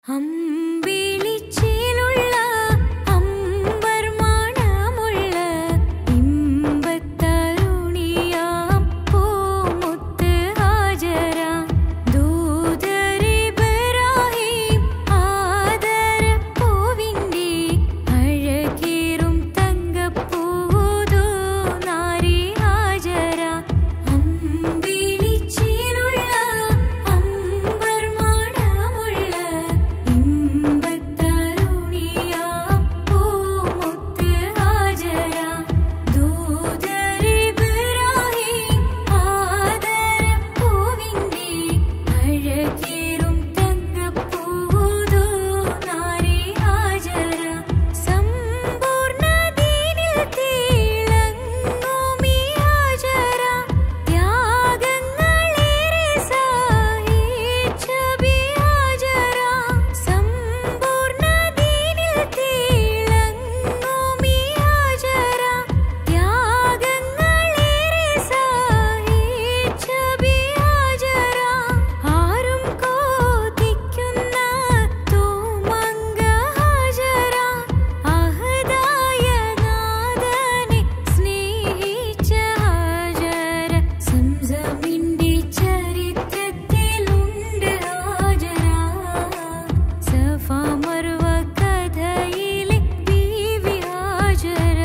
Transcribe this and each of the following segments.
അമ്പിളിച്ചേലുള്ള അമ്പർ മണമുള്ള ഇമ്പത്തരുണിയാം പൂമുത്ത് ഹാജര ദൂതരിബ്രാഹിം ആദരപ്പൂവിൻ്റെ അഴകേറും തങ്കപ്പൂതൂ നാരി ഹാജര അമ്പിളിച്ചേലുള്ള അമ്പർ മണമുള്ള ഇമ്പത്തരുണിയാം പൂമുത്ത് ഹാജര ദൂതരിബ്രാഹിം ആദരപ്പൂവിൻ്റെ അഴകേറും തങ്കപ്പൂതൂ നാരി ഹാജര സമ്പൂർണ്ണ ദീനിൽ തിളങ്ങുമീ ഹാജര ത്യാഗങ്ങളേറെ സഹിച്ച ബി ഹാജര സമ്പൂർണ്ണ ദീനിൽ തിളങ്ങുമീ ഹാജര ത്യാഗങ്ങളേറെ സഹിച്ച ബി ഹാജര ആരും കോതിക്കുന്ന തൂമങ്ക ഹാജര അഹദായ നാദനെ സ്നേഹിച്ച ഹാജര സംസമിന്റെ ചരിത്രത്തിലുണ്ട് ഹാജര സഫ മർവ കഥയിലെ ബീവി ഹാജര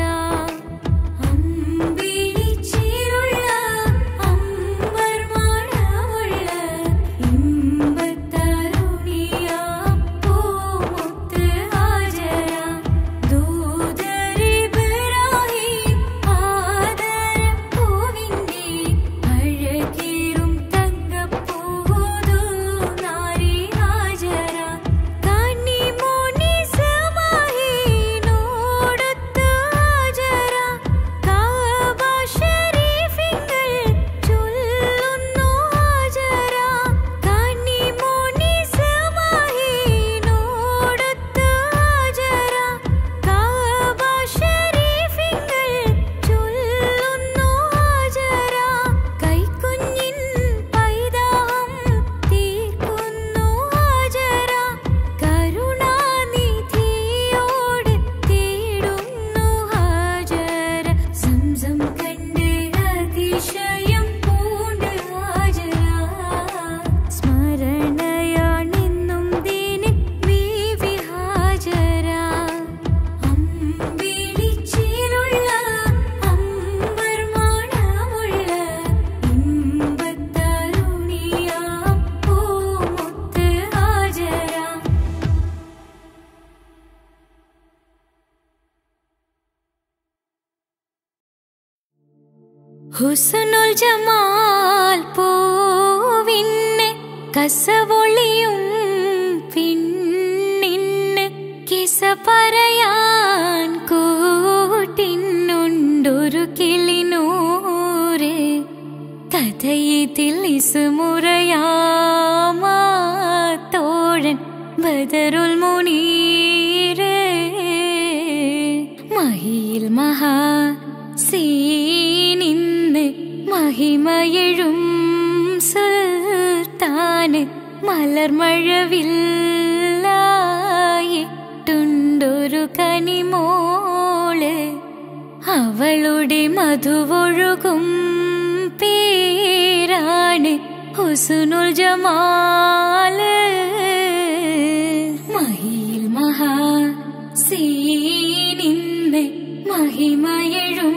അമ്പിളിച്ചിരുള്ള അമ്പർ മണമുള്ള ഇമ്പത്തരുണിയാം പൂമുത്ത് ഹാജര ദൂതരിബ്രാഹിം ആദരപ്പൂവിൻ്റെ അഴകേറും തങ്കപ്പൂതൂ നാരി ഹാജര കന്നിമോനി സമാഹിനോടൊത്ത് ഹാജര കഅബ ശരീഫിങ്കൽ ചൊല്ലുന്നു ഹാജര കന്നിമോനി സമാഹിനോടൊത്ത് ഹാജര കഅബ ശരീഫിങ്കൽ ചൊല്ലുന്നു ഹാജര കൈക്കുഞ്ഞിൻ പൈതാഹം തീർക്കുന്നു ഹാജര കരുണാനിധിയോട് തേടുന്നു ഹാജര സംസം കണ്ട് അതിശയം പൂണ്ട് ഹാജര സ്മരണയാണെന്നും ദീന് ബീവി ഹാജര അമ്പിളിച്ചിലുള്ള അമ്പർ മണമുള്ള ഇമ്പത്തരുണിയാം പൂമുത്ത് ഹാജര ഹുസ്നുൽ ജമാൽ പൂവിന് കസവൊളിയും പിന്നിന് കിസ പറയാൻ കൂട്ടിനുണ്ടൊരു കിളിനൂറ് കഥയിതിൽ ഇസുമുറയാമാത്തോഴൻ ബദറുൽ മുനീര് മഹിയിൽ മഹാ സീനിന്ന് മഹിമയഴും സുൽത്താന് മലർമഴവില്ലായിട്ടുണ്ടൊരു കനിമോള് അവളുടെ മധുവൊഴുകും പേരാണ് ഹുസുനുൽ ജമാല് മഹിയിൽ മഹാ സീനിന്ന് മഹിമയഴും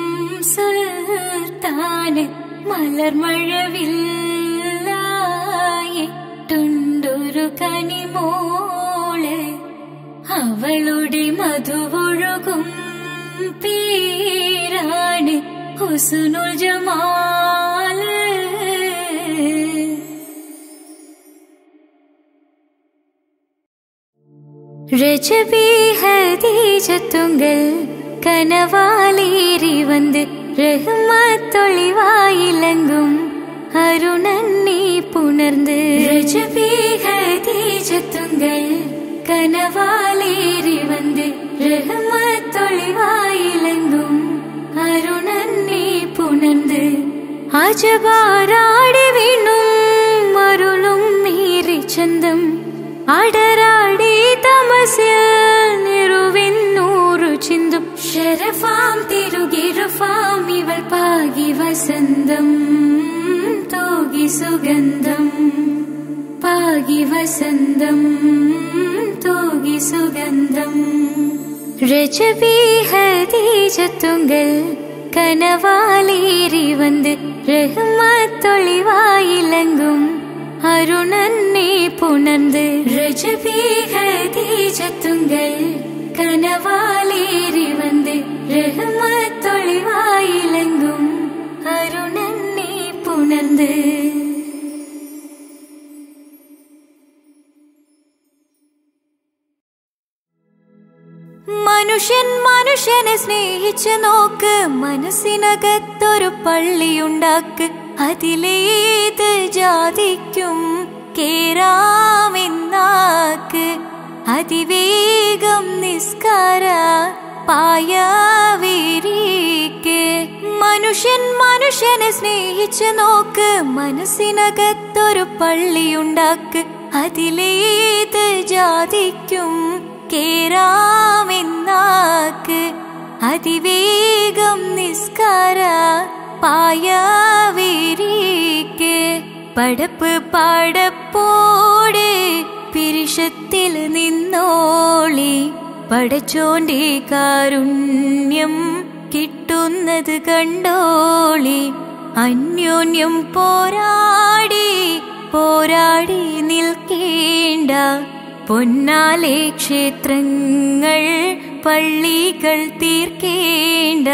സുൽത്താന് മലർമഴവില്ലായിട്ടുണ്ടൊരു കനിമോള് അവളുടെ മധുവൊഴുകും പേരാണ് ഹുസുനുൽ ജമാല് രജബി ഹദീജത്തുങ്കൽ കനവാലേറി വന്ന് റഹ്മത്തൊളിവായിലങ്കും അരുണന്നെ പുണർന്ന് രജബി ഹദീജത്തുങ്കൽ കനവാലേറി വന്ന് റഹ്മത്തൊളിവായിലങ്കും അരുണന്നെ പുണർന്ന് അജബാരാടി വീണും അരുളും മീറി ചന്തം അടരാടി തമസിൽ നിറുവിന്നൂറു ചിന്തും ശരഫാം തിരുകിരുഫാം ഇവൾ പാകി വസന്തം തോകി സുഗന്ധം പാകി വസന്തം തോകി സുഗന്ധം രജവി ഹദീജത്തുങ്കൽ കനവാലേറി വന്ന് റഹ്മത്തൊളിവായിലങ്കും അരുണന്നെ പുണർന്ന് രജവി ഹദീജത്തുങ്കൽ കനവാലേറി വന്ന് റഹ്മത്തൊളിവായിലങ്കും അരുണന്നെ പുണർന്ന് മനുഷ്യൻ മനുഷ്യനെ സ്നേഹിച്ചു നോക്ക് മനസ്സിനകത്തൊരു പള്ളിയുണ്ടാക്ക് അതിലേത് ജാതിക്കും കേറാമെന്നാക്ക് അതിവേഗം നിസ്കാര പായവിരിക്ക് മനുഷ്യൻ മനുഷ്യനെ സ്നേഹിച്ചു നോക്ക് മനസ്സിനകത്തൊരു പള്ളിയുണ്ടാക്ക് അതിലേത് ജാതിക്കും കേറാമെന്നാക്ക് അതിവേഗം നിസ്കാര പായവിരിക്ക് പടപ്പ് പാടപ്പോടെ പിരിഷത്തിൽ നിന്നോളി പടച്ചോന്റെ കാരുണ്യം കിട്ടുന്നത് കണ്ടോളി അന്യോന്യം പോരാടി പോരാടി നിൽക്കേണ്ട പൊന്നാലെ ക്ഷേത്രങ്ങൾ പള്ളികൾ തീർക്കേണ്ട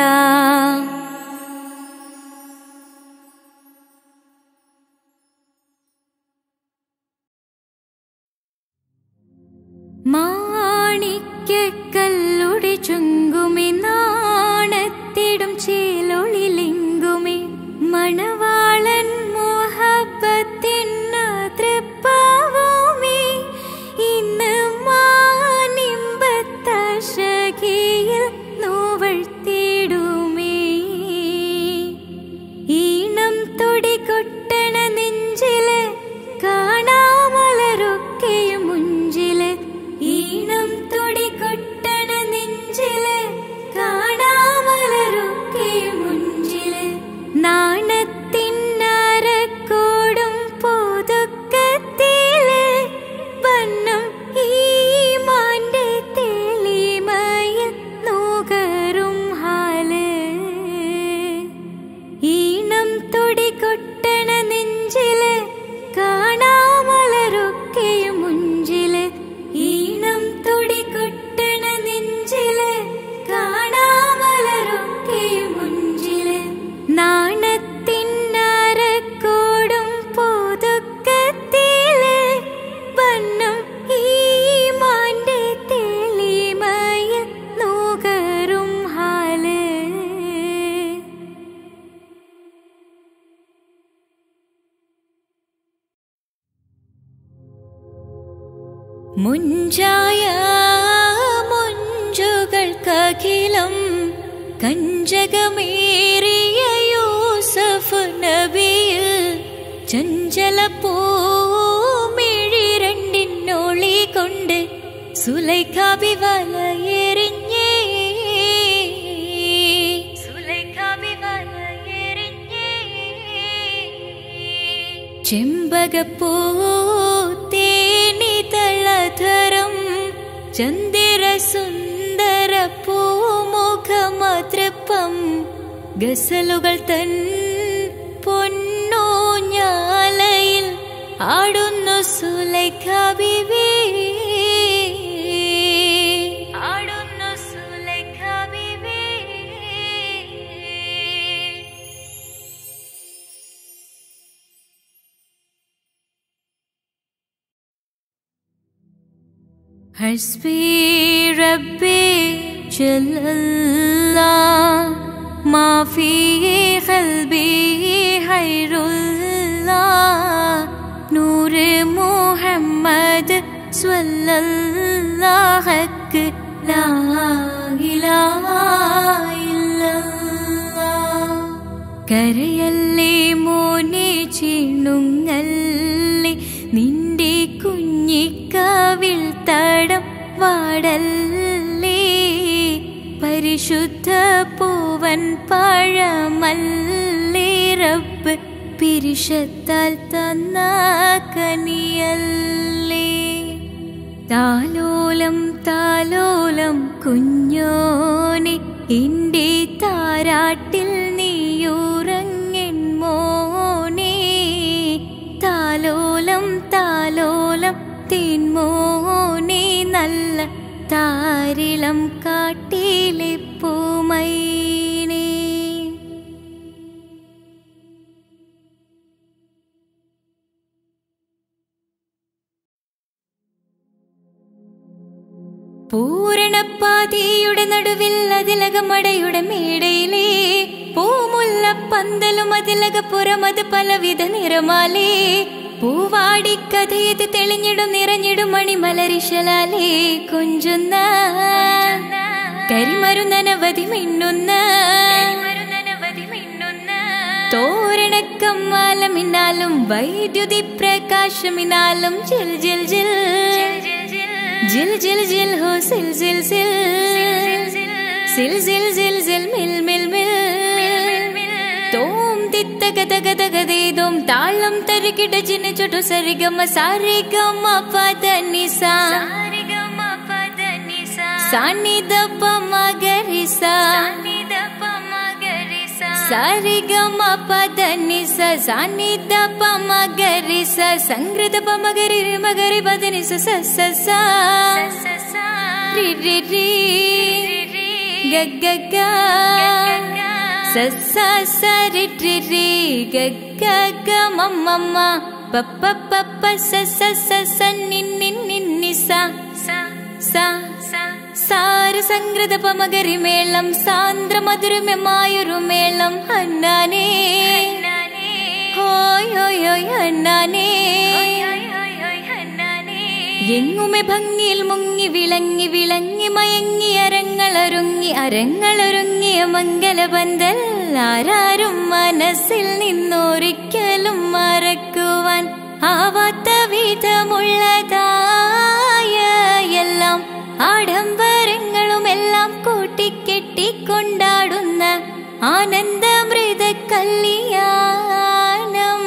മാണിക്കല്ലുടെ ചുങ്കുമി നാണത്തിടും ചേലൊളിലിങ്കുമി മണവാളൻ മോഹബത്തിന്ന തൃപ്പാവുമി ഇന്ന് മാനിമ്പത്തശകിയിൽ നോവഴ്ത്തിടുമേ ഈണം തുടികൊട്ടണ നെഞ്ചില് കാണാമലരൊക്കെയും മുഞ്ചില് ഈണം തുടികൊട്ടണ നെഞ്ചില് കാണാമലരൊക്കെയും മുഞ്ചില് നാണത്തിന്നരക്കോടും പൊതുക്കത്തില് വണ്ണം ഈ മാന്റെ തെളിമയിൽ നുകരും ഹാല് ഈണം തുടികൊട്ടണ നെഞ്ചില് കാണാമലരൊക്കെയും മുഞ്ചില് ഈണം തുടികൊട്ടണ നെഞ്ചില് കാണാമലരൊക്കെയും മുഞ്ചില് നാണത്തിന്നരക്കോടും പൊതുക്കത്തില് വണ്ണം ഈ മാന്റെ തെളിമയിൽ നുകരും ഹാല് മുഞ്ചായ മുഞ്ചുകൾക്കഖിലം കഞ്ചകമേറിയ യൂസഫ് നബിയിൽ ചഞ്ചല പൂമിഴി രണ്ടിനൊളി കൊണ്ട് സുലൈഖാബി വലയെറിഞ്ഞേ സുലൈഖാബി വലയെറിഞ്ഞേ ചെമ്പകപ്പൂ തേനിതളധരം ചന്ദിര സുന്ദര പൂമുഖമതൃപ്പം ഗസലുകൾ തൻ പൊന്നോഞ്ഞാലയിൽ ആടുന്നു സുലൈഖ ബിബി ആടുന്നു സുലൈഖ ബിബി حسبي ربي جل الله ما في قلبي خير الله نور محمد صلى الله حق لا إله إلا الله കരയല്ലേ മോനെ ചിണുങ്ങല്ലേ നിന്റെ കുഞ്ഞിക്കാ കവിൾ തടം വാടല്ലേ പരിശുദ്ധ പൂവൻ പഴമല്ലേ റബ്ബ് പിരിശത്താൽ തന്ന കനിയല്ലേ താലോലം താലോലം കുഞ്ഞോനെ എന്റെ താരാട്ടിൽ നീയുറങ്ങൻ മോനെ താലോലം താലോലം തേൻമോനെ നല്ല താരിളം കാട്ടിലെ പൂമൈനേ പൂരണപ്പാതിയുടെ നടുവിൽ അതിലകമടയുടെ മേടയിലേ പൂമുല്ല പന്തലും അതിലകപ്പുറമത് പലവിധ നിറമാലേ പൂവാടിക്കഥയത് തെളിഞ്ഞിടും നിറഞ്ഞിടും മണിമലരിശലാലേ കൊഞ്ചുന്ന കരിമരുന്നനവധി മിണ്ണുന്ന തോരണക്കമ്മാലമിനാലും വൈദ്യുതി പ്രകാശമിനാലും ജിൽ ജിൽ ജിൽ ജിൽ ജിൽ ജിൽ ഹോ സിൽ സിൽ സിൽ സിൽ സിൽ സിൽ സിൽ മിൽ മിൽ മിൽ തോം തിത്ത ഗത ഗത ഗതേതോം താളം തരികിട ജിന ചുട്ടു സരിഗമ സാരിഗമ പദ നിസ സാനിദ പമ ഗരിസ സാരിഗമ പദ നിസ സാനിദ പമ ഗരിസ സംഗൃത പമ ഗരി മഗരി പദ നിസ സ സ സ രി രി രി ഗ ഗ ഗ സ സ സ രി രി രി ഗ ഗ ഗ മ മ മ പ പ പ പ സ സ സ സ നി നി നി നി സ സ സാരസംഗൃത പമകരി മേളം സാന്ദ്ര മധുരമമായൊരു മേളം ഹന്നാനേ ഹോയ് ഹോയ് ഹോയ് ഹന്നാനേ എങ്ങുമെ ഭംഗിയിൽ മുങ്ങി വിളങ്ങി വിളങ്ങി മയങ്ങി അരങ്ങളൊരുങ്ങി അരങ്ങളൊരുങ്ങിയ മംഗലബന്ധൽ ആരാരും മനസ്സിൽ നിന്നൊരിക്കലും മറക്കുവാൻ ആവാത്ത വിധമുള്ളതായ എല്ലാം ആഡംബരങ്ങളും എല്ലാം കൂട്ടിക്കെട്ടിക്കൊണ്ടാടുന്ന ആനന്ദമൃത കല്യാണം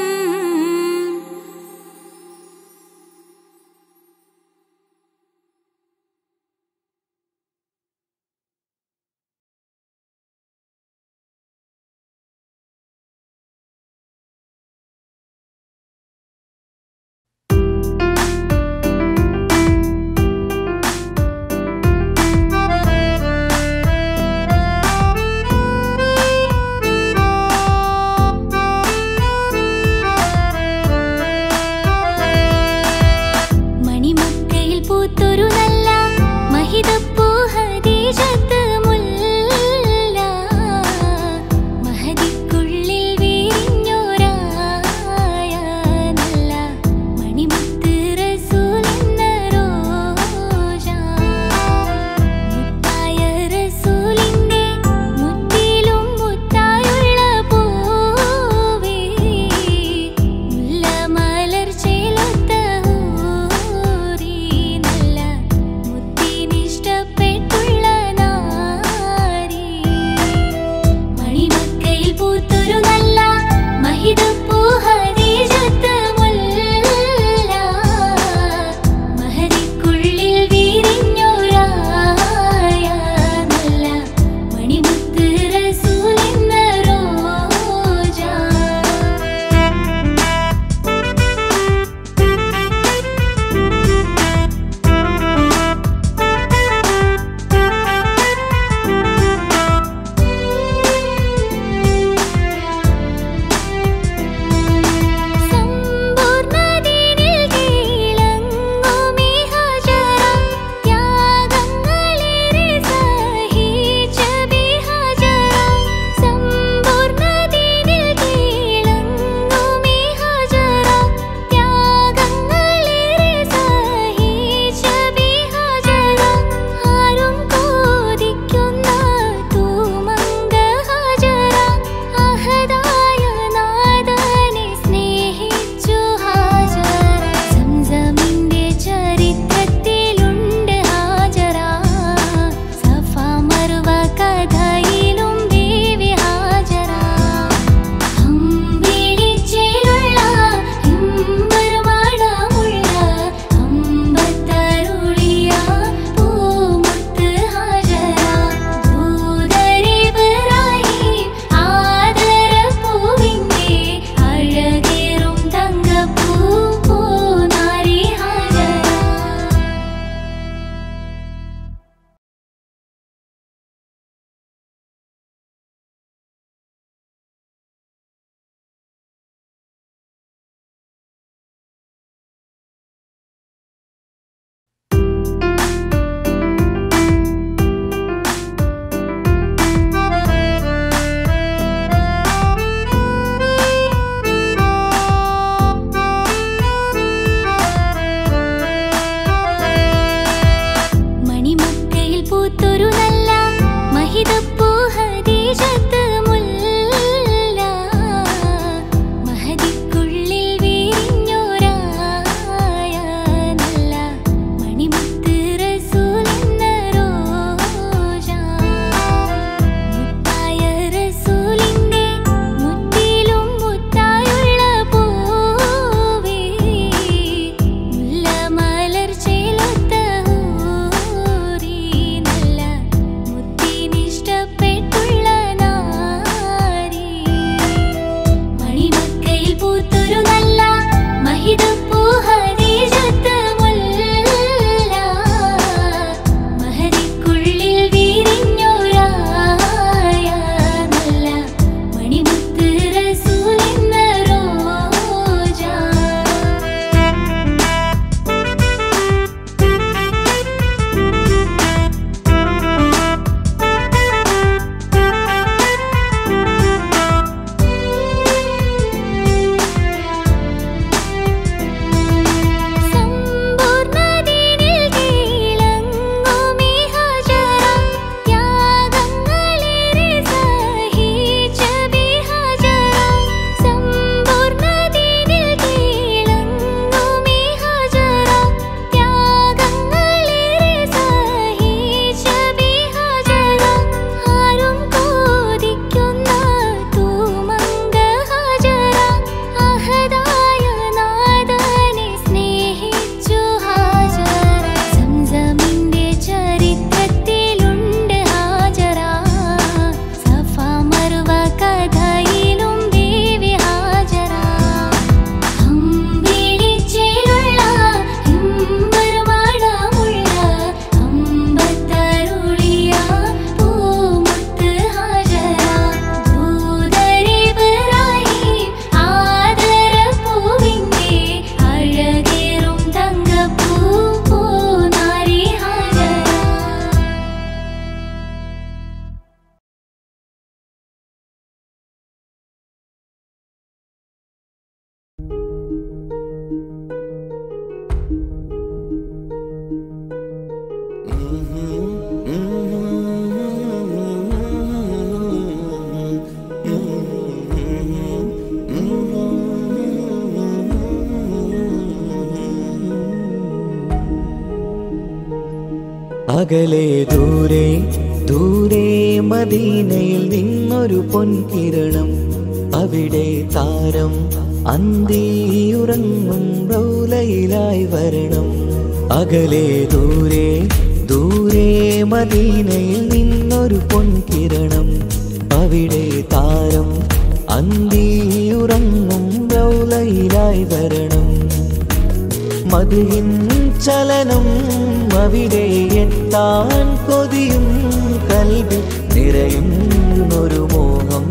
അകലെ ദൂരെ ദൂരെ മദീനയിൽ നിന്നൊരു പൊൻകിരണം അവിടെ താരം അന്തിയുറങ്ങും റൗലയിലായി വരണം അകലെ ദൂരെ ദൂരെ മദീനയിൽ നിന്നൊരു പൊൻകിരണം അവിടെ താരം അന്തിയുറങ്ങും റൗലയിലായി വരണം മതിയിൻ ചലനം അവിടെ എത്താൻ കൊതിയും കൽവി നിറയുന്നൊരു മോഹം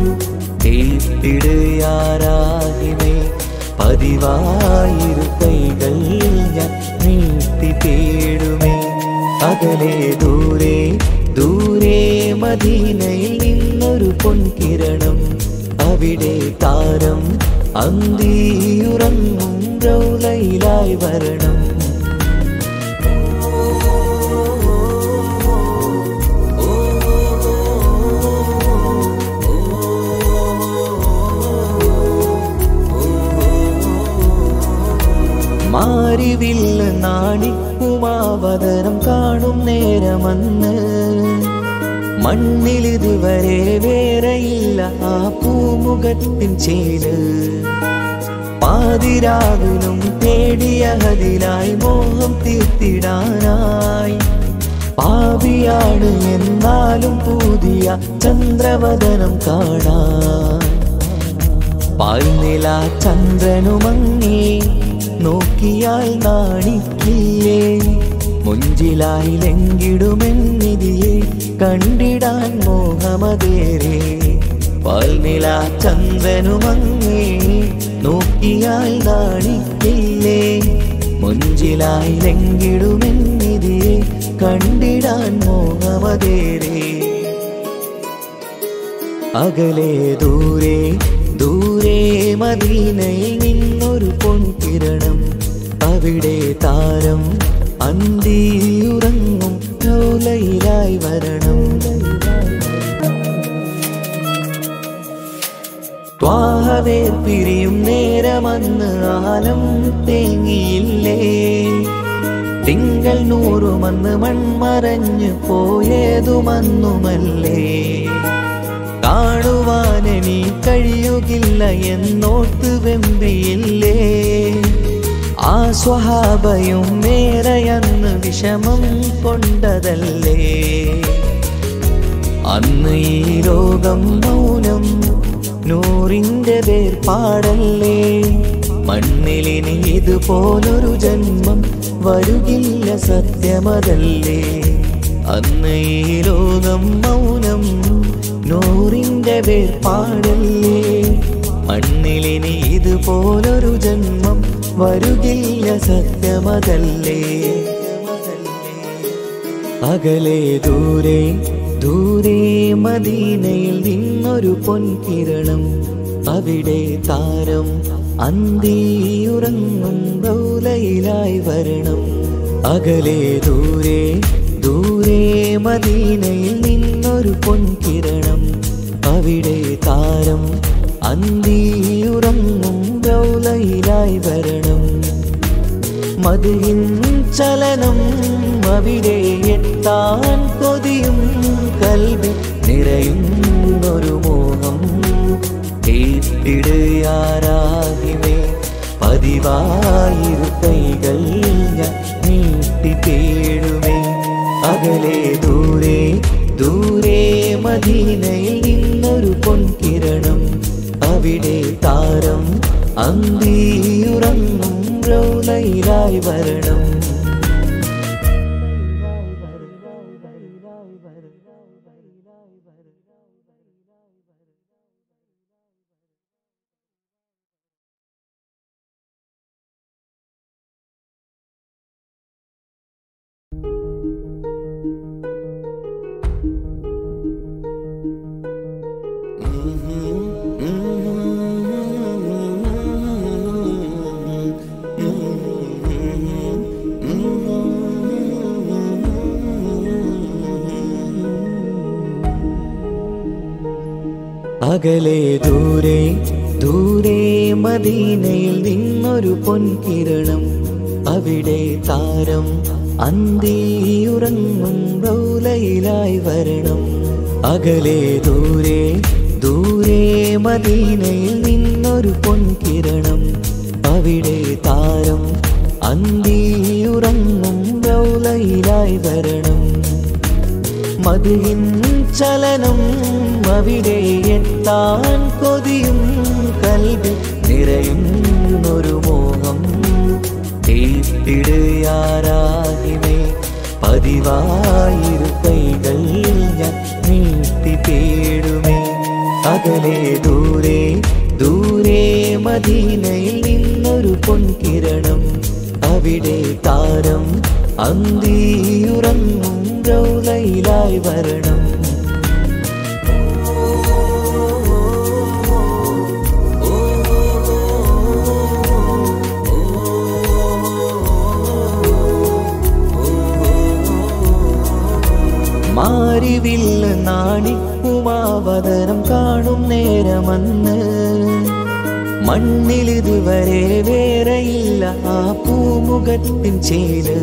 തീർത്തിടുയാരാകിമേ പതിവായിരു കൈകൾ ഞാൻ നീട്ടി തേടുമേ അകലെ ദൂരെ ദൂരെ മദീനയിൽ നിന്നൊരു പൊൻകിരണം അവിടെ താരം അന്തിയുറങ്ങും റൗലയിലായി വരണം മാരിവില്ല നാണിക്കുമാവതരം കാണും നേരമന്ന് മണ്ണിലിതുവരെ വേറെയില്ല ആ പൂമുഖത്തിൻ ചേല് പാതിരാവിലും തേടിയ ഹതിലായി മോഹം തീർത്തിടാനായി പാപിയാണ് എന്നാലും പുതിയ ചന്ദ്രവദനം കാണാൻ പാൽനില ചന്ദ്രനുമങ്ങി നോക്കിയാൽ നാണിക്കില്ലേ മുഞ്ചിലായി ലങ്കിടുമെന്നിതിയെ കണ്ടിടാൻ മോഹമതേരെ പാൽനില ചന്ദ്രനുമങ്ങി നോക്കിയാൽ നാണിക്കില്ലേ മുഞ്ചിലായി ലങ്കിടുമെന്നിതിയെ കണ്ടിടാൻ മോഹമതേരേ അകലെ ദൂരെ ദൂരെ മദീനയിൽ നിന്നൊരു പൊൻകിരണം അവിടെ താരം അന്തിയുറങ്ങും ലോലയിലായി വരണം ത്വാഹവേ പിരിയും നേരമന്ന് ആലം തേങ്ങിയില്ലേ തിങ്കൾ നൂറുമന്ന് മൺമറഞ്ഞു പോയതുമന്നുമല്ലേ കാണുവാനെനി കഴിയുകില്ല എന്നോർത്ത് വെമ്പിയില്ലേ ആ സ്വഹാബയും മേറയന്ന് വിഷമം കൊണ്ടതല്ലേ അന്ന് ഈ ലോകം മൗനം നൂറിന്റെ വേർപാടല്ലേ മണ്ണിലിനി ഇതുപോലൊരു ജന്മം വരുകില്ല സത്യമതല്ലേ അന്ന് ഈ ലോകം മൗനം നൂറിന്റെ വേർപാടല്ലേ മണ്ണിലിനി ഇതുപോലൊരു ജന്മം വരുകില്ല സത്യമതല്ലേ അകലെ ദൂരെ ദൂരെ മദീനയിൽ നിന്നൊരു പൊൻകിരണം അവിടെ താരം അന്തിയുറങ്ങും റൗലയിലായി വരണം അകലെ ദൂരെ ദൂരെ മദീനയിൽ നിന്നൊരു പൊൻകിരണം അവിടെ താരം അന്തിയുറങ്ങും റൗലയിലായി വരണം മതിയിൻ ചലനം അവിടെ എത്താൻ കൊതിയും കൽവി നിറയുന്നൊരു മോഹം കേട്ടിടുയാരാകിമേ പതിവായിരു കൈകൾ ഞാൻ നീട്ടി തേടുമേ അകലെ ദൂരെ ദൂരെ മദീനയിൽ നിന്നൊരു പൊൻകിരണം അവിടെ താരം അന്തിയുറങ്ങും റൗലയിലായി വരണം അകലെ ദൂരെ ദൂരെ മദീനയിൽ നിന്നൊരു പൊൻകിരണം അവിടെ താരം അന്തിയുറങ്ങും റൗലയിലായി വരണം അകലെ ദൂരെ ദൂരെ മദീനയിൽ നിന്നൊരു പൊൻകിരണം അവിടെ താരം അന്തിയുറങ്ങും റൗലയിലായി വരണം മതിയിൻ ചലനം അവിടെ എത്താൻ കൊതിയും കൽവി നിറയുന്നൊരു മോഹം തീപ്പിടുയാരാകിമേ പതിവായിരു കൈകൾ ഞാൻ നീട്ടി തേടുമേ അകലെ ദൂരെ ദൂരെ മദീനയിൽ നിന്നൊരു പൊൻകിരണം അവിടെ താരം അന്തിയുറങ്ങും റൗലയിലായി വരണം മാരിവില്ല നാണിക്കുമാവതരം കാണും നേരമന്ന് മണ്ണിലിതുവരെ വേറെയില്ല ആ പൂമുഖത്തിൻ ചേല്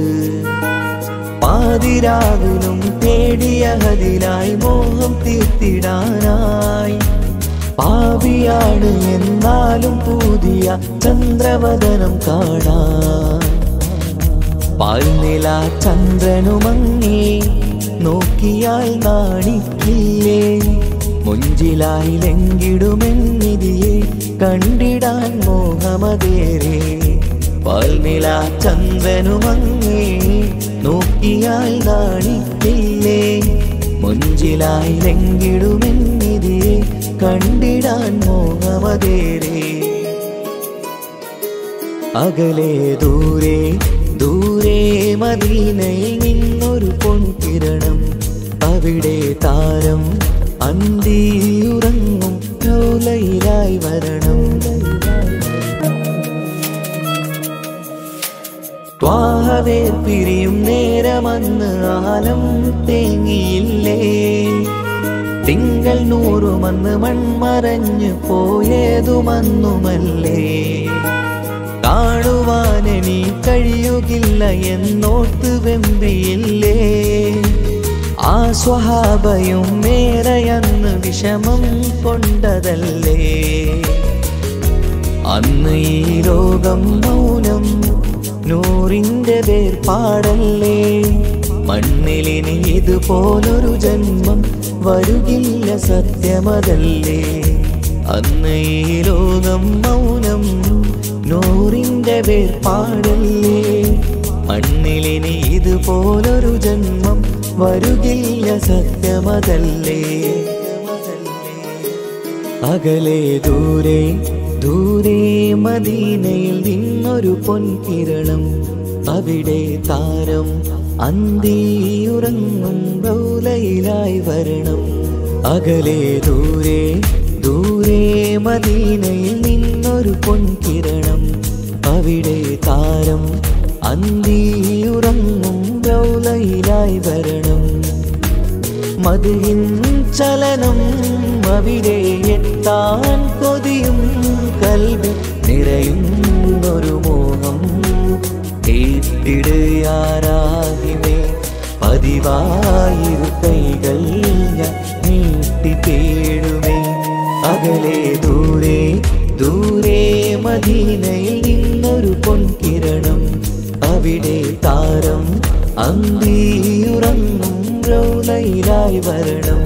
പാതിരാവിലും തേടിയ ഹതിലായി മോഹം തീർത്തിടാനായി പാവിയാണ് എന്നാലും പുതിയ ചന്ദ്രവദനം കാണാൻ പാൽനില ചന്ദ്രനുമങ്ങി നോക്കിയാൽ നാണിക്കില്ലേ മുഞ്ചിലായി ലങ്കിടുമെന്നിതിയെ കണ്ടിടാൻ മോഹമതേരെ പാൽനില ചന്ദ്രനുമങ്ങി നോക്കിയാൽ നാണിക്കില്ലേ മുഞ്ചിലായി ലങ്കിടുമെന്നിതിയെ കണ്ടിടാൻ മോഹമതേരേ അകലെ ദൂരെ ദൂരെ മദീനയിൽ നിന്നൊരു പൊൻകിരണം അവിടെ താരം അന്തിയുറങ്ങും ലോലയിലായി വരണം ത്വാഹവേർ പിരിയും നേരമന്ന് ആലം തേങ്ങിയില്ലേ തിങ്കൾ നൂറുമന്ന് മൺമറഞ്ഞു പോയതുമന്നുമല്ലേ കാണുവാനെനി കഴിയുകില്ല എന്നോർത്ത് വെമ്പിയില്ലേ ആ സ്വഹാബയും മേറയന്ന് വിഷമം കൊണ്ടതല്ലേ അന്ന് ഈ ലോകം മൗനം നൂറിന്റെ വേർപാടല്ലേ മണ്ണിലിനി ഇതുപോലൊരു ജന്മം വരുകില്ല സത്യമതല്ലേ അന്ന് ഈ ലോകം മൗനം നൂറിന്റെ വേർപാടല്ലേ മണ്ണിലിനി ഇതുപോലൊരു ജന്മം വരുകില്ല സത്യമതല്ലേ അകലെ ദൂരെ ദൂരെ മദീനയിൽ നിന്നൊരു പൊൻകിരണം അവിടെ താരം അന്തിയുറങ്ങും റൗലയിലായി വരണം അകലെ ദൂരെ ദൂരെ മദീനയിൽ നിന്നൊരു പൊൻകിരണം അവിടെ താരം അന്തിയുറങ്ങും റൗലയിലായി വരണം മതിയിൻ ചലനം അവിടെ എത്താൻ കൊതിയും കൽവി നിറയുന്നൊരു മോഹം കേട്ടിടുയാരാകിമേ പതിവായിരു കൈകൾ ഞാൻ നീട്ടി തേടുമേ അകലെ ദൂരെ ദൂരെ മദീനയിൽ നിന്നൊരു പൊൻകിരണം അവിടെ താരം അന്തിയുറങ്ങും റൗലയിലായി വരണം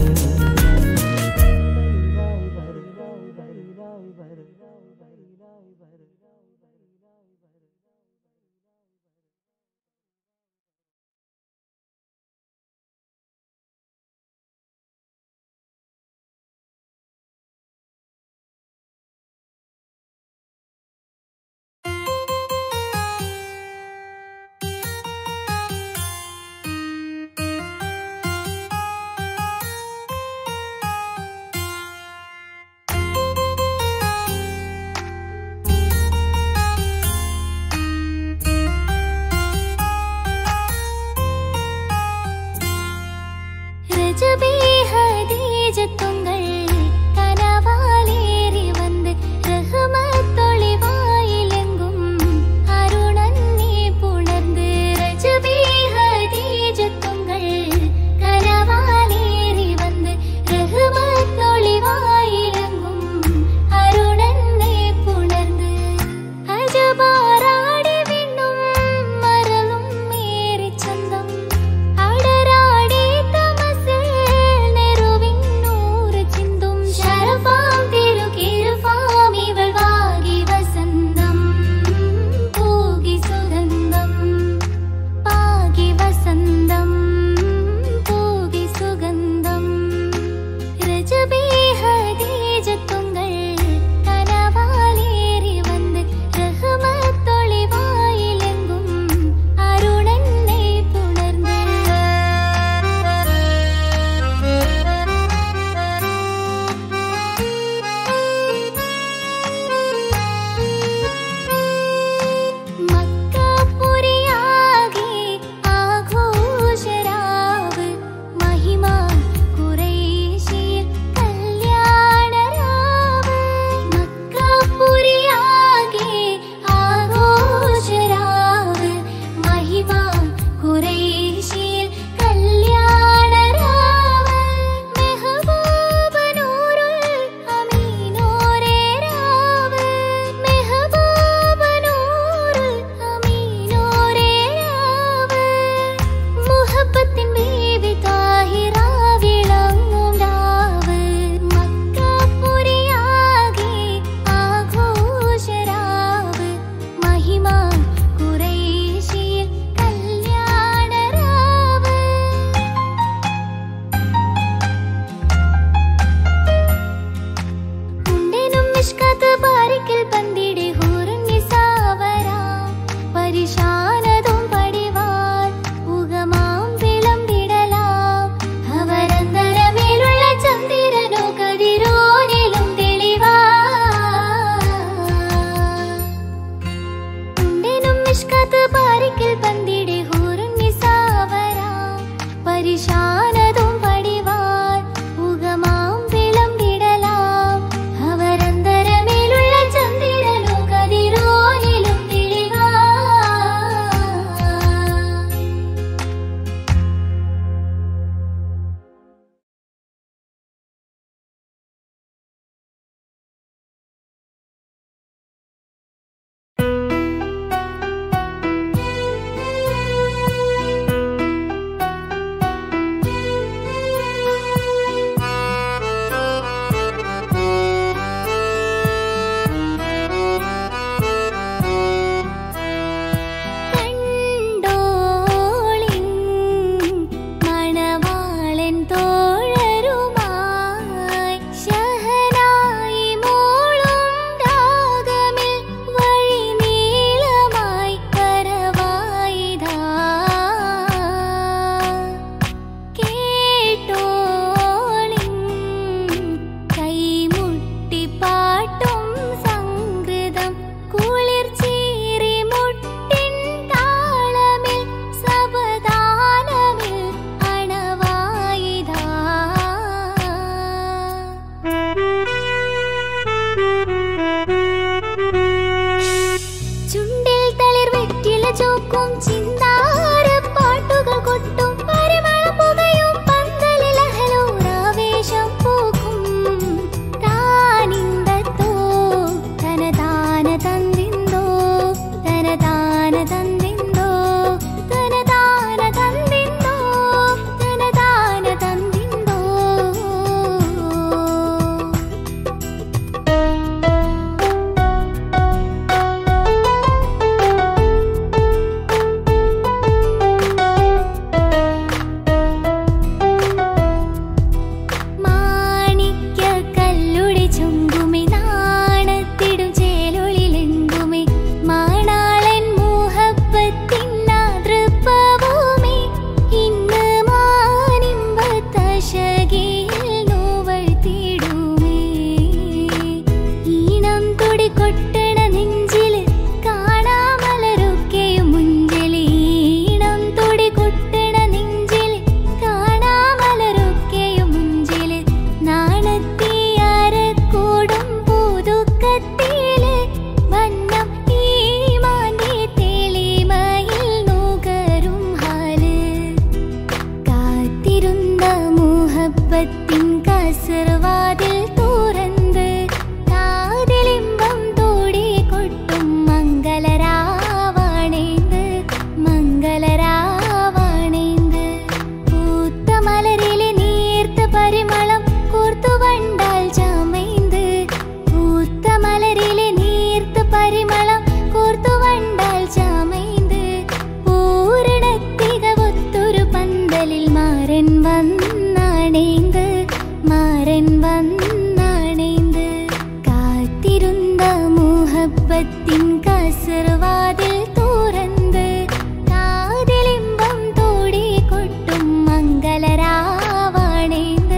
പന്തലിൽ മാരൻ വന്നാണേന്ത് മാരൻ വന്നാണേന്ത് കാത്തിരുന്ന മുഹബത്തിൻ കസർവാതിൽ തുറന്ന് കാതിലിമ്പം തോടി കൊട്ടും മംഗളരാവാണേന്ത്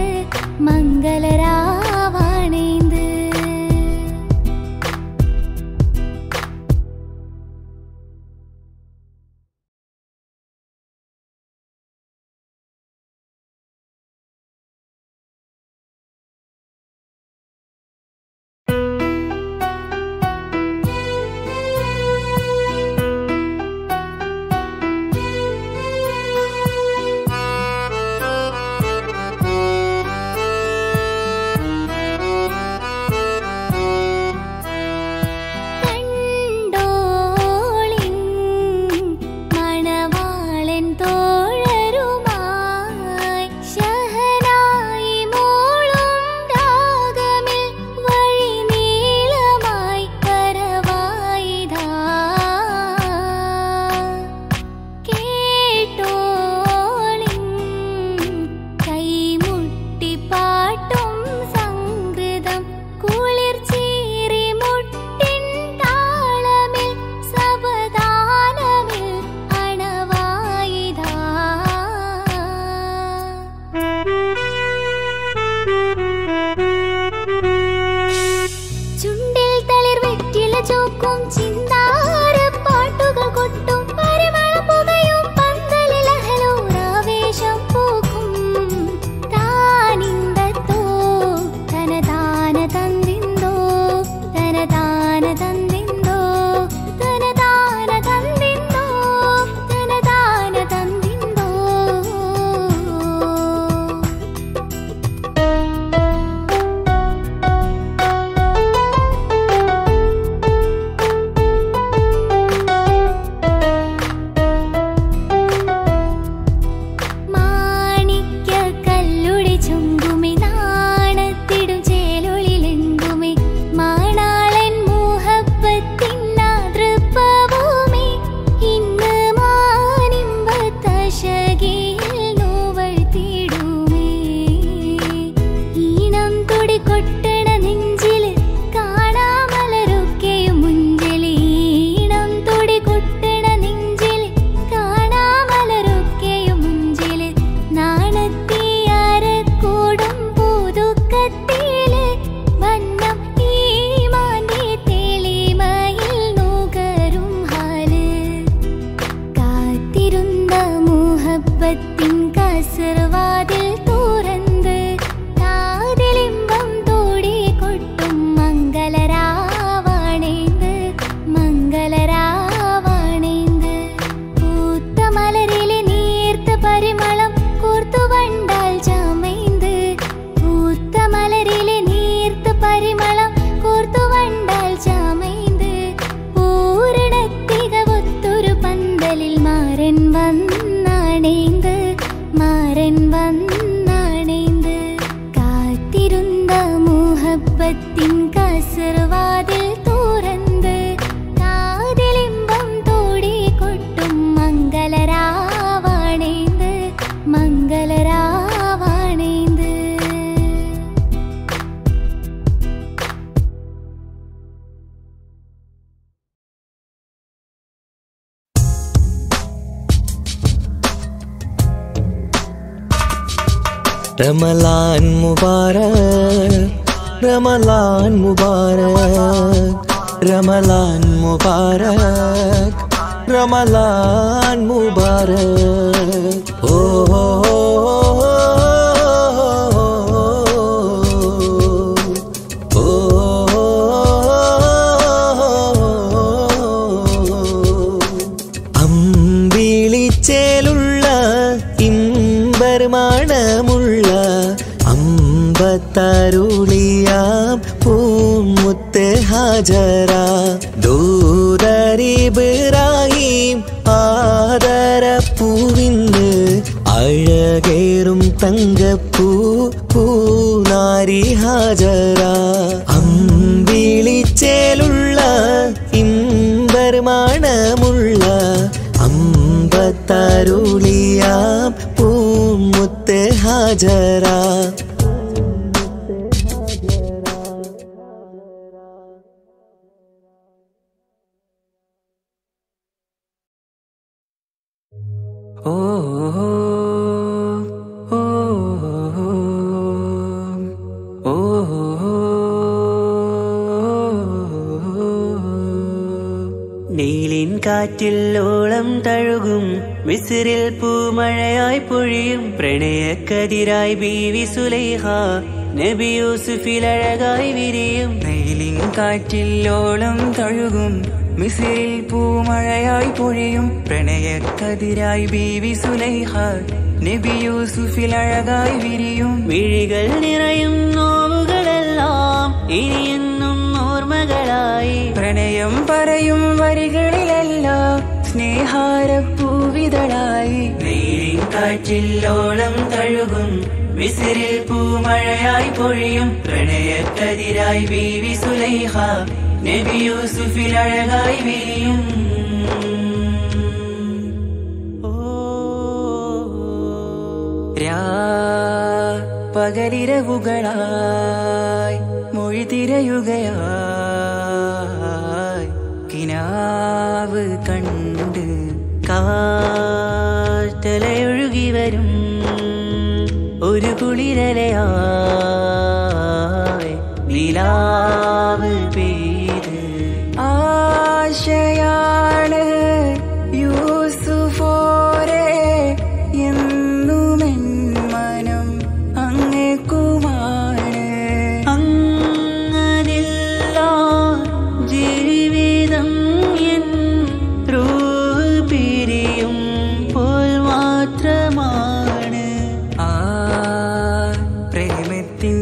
മംഗളരാവാണേന്ത് കണ്ടോളിൻ മണവാളൻ തോഴരുമായി ശഹനായി മോളും രാഗമിൽ വഴി നീളമായി കരവായിതാ കേട്ടോളിൻ കൈമുട്ടി പാട്ടും സംഗൃതം കുളിർ ചീറി മുട്ടിൻ താളമിൽ സവധാനമിൽ അണവായിതാ ചുണ്ടിൽ തളിർ വെറ്റില ചോക്കും ചിന്താര പാട്ടുകൾ കൊട്ടും പരിമളം പുകയും പന്തലിൽ അഹലോരാവേശം പൂക്കും താനിന്തത്തോ തനതാന തന്തിന്തോ തനതാന തന്തിന്തോ തനതാന തന്തിന്തോ തനതാന തന്തിന്തോ മാണിക്യ കല്ലുടി ചുങ്കുമി നാണത്തിടും ചേലൊളിലെങ്കുമി മാണാളൻ മോഹപ്പത്തിൻ നൃപ്പഭൂമി ഇന്ന് മാനിമ്പത്തശകിയിൽ നോവഴ്ത്തിടുമേ ഈണം തുടി കൊട്ടണ നെഞ്ചില് കാണാമലരൊക്കെയും മുഞ്ചില് ഈണം തുടി കൊട്ടണ നെഞ്ചില് കാണാമലരൊക്കെയും മുഞ്ചില് നാണത്തിയാരക്കൂടും പുതുക്കത്തില് വന്നം ഈ മാന്റെ തെളിമയിൽ നുകരും ഹാല് കാത്തിരുന്ന മുഹബത്തിൻ കസർവാതിൽ തുറന്ന് കാതിലിമ്പം തോടി കൊട്ടും മംഗളരാവാണേന്ത് മംഗളരാവാണേന്ത് പൂത്ത മലരിലെ നീർത്ത പരിമളം കൂർത്തു വണ്ടാൽ ചമൈന്ത് പൂത്ത മലരിലെ നീർത്ത പരിമളം കൂർത്തു വണ്ടാൽ ചമൈന്ത് പൂരണത്തികവൊത്തൊരു പന്തലിൽ മാരൻ വന്നാണേന്ത് മാരൻ വന്നാണേന്ത് കാത്തിരുന്ന മുഹബത്തിൻ കസർവാതിൽ തുറന്ന് കാതിലിമ്പം തോടി കൊട്ടും മംഗളരാവാണേന്ത് മംഗളരാവാണേന്ത് റമലാൻ മുബാരക് റമലാൻ മുബാരക് റമലാൻ മുബാരക് റമലാൻ മുബാരക് ഓ ഹോ ഹോ ഹോ അമ്പിളിച്ചേലുള്ള ഇമ്പർമാണമുള്ള അമ്പത്തരുളിയാം പൂമുത്ത് ഹാജര ദൂതരിബ്രാഹിം ആദരപ്പൂവിന്ന് അഴകേറും തങ്കപ്പൂ പൂനാരി ഹാജര അമ്പിളിച്ചേലുള്ള ഇമ്പർമാണമുള്ള അമ്പത്തരുളിയാം പൂമുത്ത് ഹാജറ ഓ ഓ ഓ നീലിൻ കാറ്റിൽ ഓളം തഴുകും മിസിറിൽ പൂമഴയായി പൊഴിയും പ്രണയക്കതിരായി ബീവി സുലൈഹ നബി യൂസുഫിൽ അഴകായി വിരിയും നീലിൻ കാറ്റിൽ ഓളം തഴുകും മിസിറിൽ പൂമഴയായി പൊഴിയും പ്രണയക്കതിരായി ബീവി സുലൈഹ നബി യൂസുഫിൽ അഴകായി വിരിയും മിഴികൾ നിറയും നോവുകളെല്ലാം ഇനിയെന്നും ഓർമ്മകളായി പ്രണയം പറയും വരികളിലെല്ലാം സ്നേഹാരപ്പൂവിതളായി നീരിൻ കാറ്റില്ലോളം തഴുകും വിസിരിൽ പൂമഴയായി പൊഴിയും പ്രണയക്കതിരായി ബീവി സുലൈഹ നബി യൂസുഫിൽ അഴകായി വിരിയും രാ പകലിരവുകളായി മൊഴി തിരയുകയായി കിനാവ് കണ്ട് കാറ്റലയൊഴുകി വരും ഒരു കുളിരലയായി നിലാവ് പെയ്ത് ആശയാണ് യൂസുഫോരെ എന്നുമെൻ മനം അങ്ങേക്കുമാണ് അങ്ങനില്ല ജീവിതം എൻ റൂഹ് പിരിയും പോൽ മാത്രമാണ് ആ പ്രേമത്തിൻ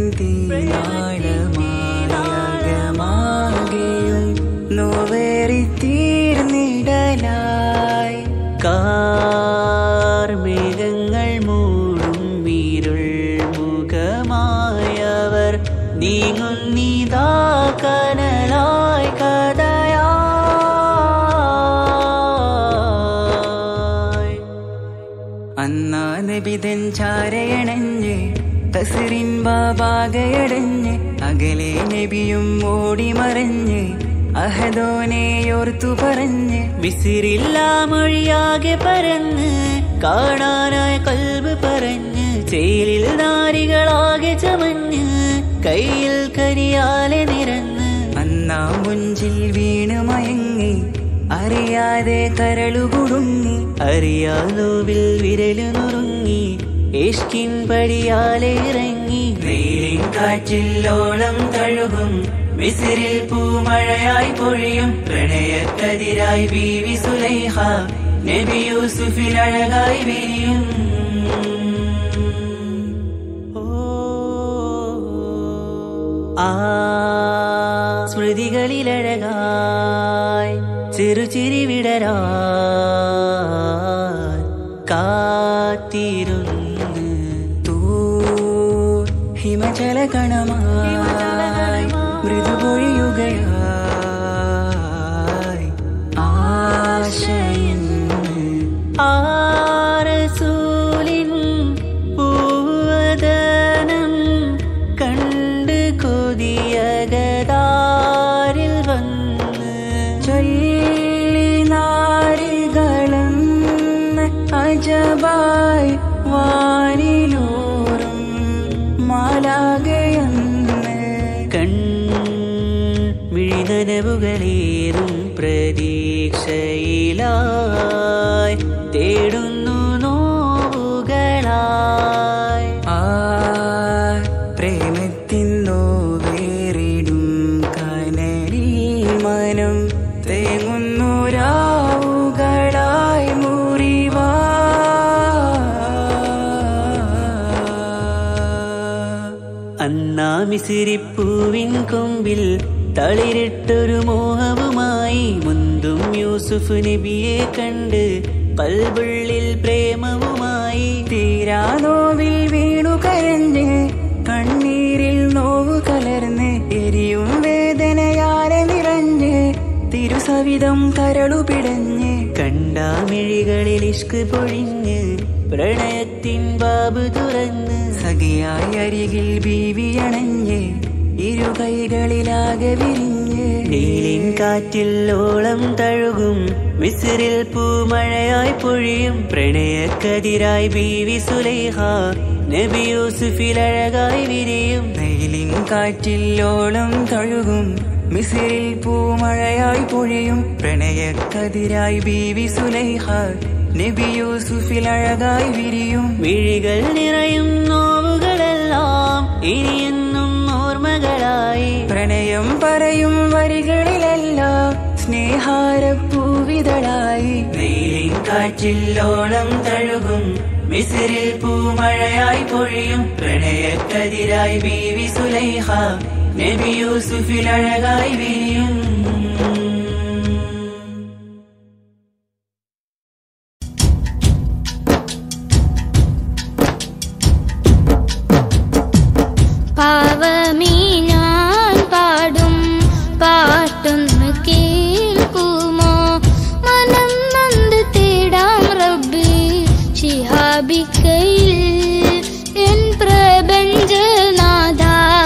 തീരാളമാകമാകെയും നോവേറി തീർന്നിടലായി കാർമേഘങ്ങൾ മൂടും വീരുൾ മുഖമായവർ നീങ്ങുന്നിതാ കനലായി കഥയായി അന്നാ നബിതൻ ചാരയണഞ്ഞ് തസിറിൻ ബാബാകയടഞ്ഞ് അകലെ നബിയും ഓടി മറഞ്ഞ് അഹദോനെയോർത്തു പറഞ്ഞ് വിസിറില്ല മൊഴിയാകെ പരന്ന് കാണാനായി കൽബ് പറഞ്ഞ് ചേലിൽ നാരികളാകെ ചമഞ്ഞ് കയ്യിൽ കരിയാലെ നിരന്ന് അന്നാ മുഞ്ചിൽ വീണ് മയങ്ങി അറിയാതെ കരളുകുടുങ്ങി അറിയാലോവിൽ വിരലു നുറുങ്ങി ഇഷ്കിൻ പടിയാലെ ഇറങ്ങി വെയിലിൻ കാറ്റില്ലോളം തഴുകും മിസിരിൽ പൂമഴയായി പൊഴിയും പ്രണയക്കതിരായി ബീവി സുലൈഹ നബി യൂസുഫിൽ അഴകായി വിരിയും ആ സ്മൃതികളിലഴകായി ചെറുചിരി വിടരാ കാത്തിരുന്ന് തൂ ഹിമചല കണമായി മൃദുപൊഴിയുകയായി ആശയിൻ ആരസൂലിൻ പൂവദനം കണ്ട് കൊതിയകതാരിൽ വന്ന് ചൊല്ലി നാരികളെന്ന് അജബായി വാനിലൂറും മാലാകയെന്ന് കൺ മിഴിനനവുകളേറും പ്രതീക്ഷയിലായി തേടുന്നു നോവുകളായി ആ പ്രേമത്തിൻ നോവേറിടും കനലിൽ മനം തേങ്ങുന്നു രാവുകളായി മുറിവാ അന്നാ മിസിരിപ്പൂവിൻ കൊമ്പിൽ തളിരിട്ടൊരു മോഹവുമായി മുന്തും യൂസുഫ് നബിയെ കണ്ട് കൽബുള്ളിൽ പ്രേമവുമായി തീരാനോവിൽ വീണു കരഞ്ഞ് കണ്ണീരിൽ നോവ് കലർന്ന് എരിയും വേദനയാലെ നിറഞ്ഞ് തിരുസവിധം കരളു പിടഞ്ഞ് കണ്ടാമിഴികളിൽ ഇഷ്ക് പൊഴിഞ്ഞ് പ്രണയത്തിൻ ബാബ് തുറന്ന് സഖിയായി അരികിൽ ബീവി അണഞ്ഞ് ഇരു കൈകളിലാകെ വിരിഞ്ഞ് നീലിൻ കാറ്റിൽ ഓളം തഴുകും മിസിറിൽ പൂമഴയായി പൊഴിയും പ്രണയക്കതിരായി ബീവി സുലൈഹ നബി യൂസുഫിൽ അഴകായി വിരിയും വെയിലിൻ കാറ്റിൽ ഓളം തഴുകും മിസിറിൽ പൂമഴയായി പൊഴിയും പ്രണയക്കതിരായി ബീവി സുലൈഹ നബി യൂസുഫിൽ അഴകായി വിരിയും മിഴികൾ നിറയും നോവുകളെല്ലാം ഇനിയെന്നും ഓർമ്മകളായി പ്രണയം പറയും വരികളിലെല്ലാം സ്നേഹാരപ്പൂവിതളായി വെയിലിൻ കാറ്റിൽ ഓളം തഴുകും മിസിറിൽ പൂമഴയായി പൊഴിയും പ്രണയക്കതിരായി ബീവി സുലൈഹ നബി യൂസുഫിൽ അഴകായി വിരിയും പാവമീ ഞാൻ പാടും പാട്ടൊന്ന് കേൾക്കുമോ മനം നന്ദ് തേടാം റബ്ബി ശിഹാബിക്കയിൽ എൻ പ്രപഞ്ചനാഥ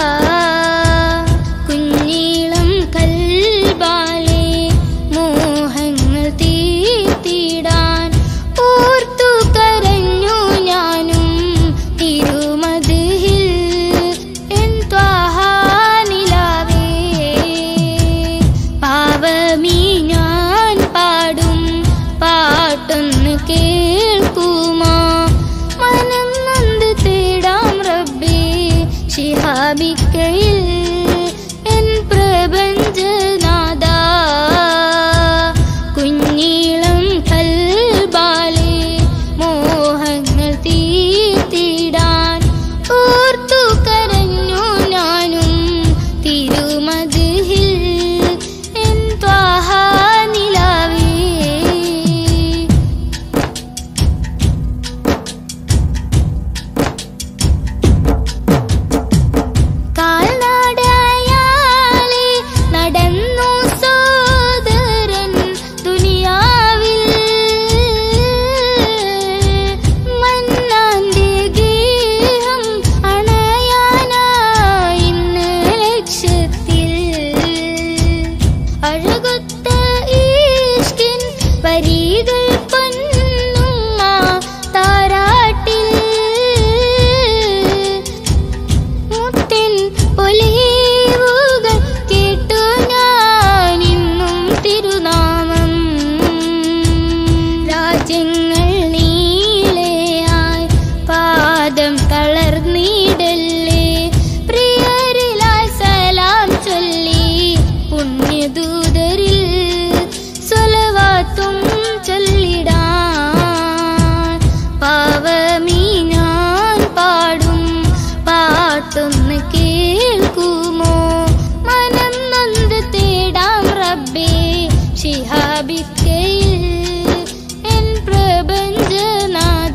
കുഞ്ഞീളം കൽബാലെ മോഹങ്ങൾ തീർത്തിടാൻ ഓർത്തു കരഞ്ഞു ഞാനും തിരുമതിൽ എൻ ത്വാഹാനിലാവേ പാവമീ ഞാൻ പാടും പാട്ടൊന്ന് കേൾക്കുമോ മനം നന്ദ് തേടാം റബ്ബേ ശിഹാബിക്കയിൽ എൻ പ്രപഞ്ചനാഥ കുഞ്ഞീളം കൽബാലെ മോഹങ്ങൾ തീർത്തിടാൻ ഓർത്തു കരഞ്ഞു ഞാനും തിരുമതിൽ എൻ ത്വാഹാനിലാവേ കാൽനടയാലെ നടന്നു സോദരൻ ദുനിയാവിൽ മന്നാന്റെ ഗേഹം അണയാനായി ഇന്ന് ലക്ഷ്യത്തിൽ അഴകൊത്ത ഈഷ്കിൻ വരികൾ പൊന്നുമ്മ താരാട്ടിൽ മുത്തിൻ പൊലിവുകൾ കേട്ടു ഞാൻ ഇന്നും തിരുനാമം രാജ്യങ്ങൾ നീളയായി പാദം തളർന്നിടല്ലേ പ്രിയരിലായി സലാം ചൊല്ലി പുണ്യദൂതരിൽ സ്വലവാത്തും ചൊല്ലിടാൻ പാവമീ ഞാൻ പാടും പാട്ടൊന്ന് കേൾക്കുമോ മനം നൊന്ത് തേടാം റബ്ബേ ശിഹാബിക്കയിൽ എൻ പ്രപഞ്ചനാഥ